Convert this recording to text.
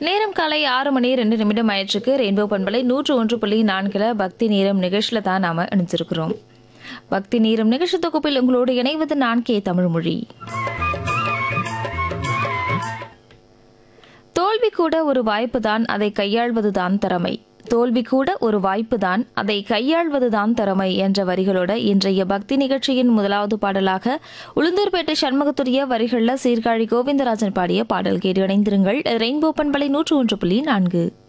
நேரம் காலை ஆறு மணி ரெண்டு நிமிடம் ஆயிடுச்சுக்கு ரெயின்போ பண்பலை நூற்று ஒன்று புள்ளி நான்கில் பக்தி நேரம் நிகழ்ச்சியில் தான் நாம் இணைஞ்சிருக்கிறோம் பக்தி நேரம் நிகழ்ச்சி தொகுப்பில் உங்களோடு இணைவது நான் கே தமிழ்மொழி தோல்வி கூட ஒரு வாய்ப்புதான் அதை கையாள்வதுதான் திறமை தோல்வி கூட ஒரு வாய்ப்புதான் அதை கையாள்வதுதான் திறமை என்ற வரிகளோட இன்றைய பக்தி நிகழ்ச்சியின் முதலாவது பாடலாக உளுந்தூர்பேட்டை சண்முகத்துடைய வரிகளில் சீர்காழி கோவிந்தராஜன் பாடிய பாடல் கேட்டு இணைந்திருங்கள் ரெயின்போ பண்பலை நூற்று ஒன்று புள்ளி நான்கு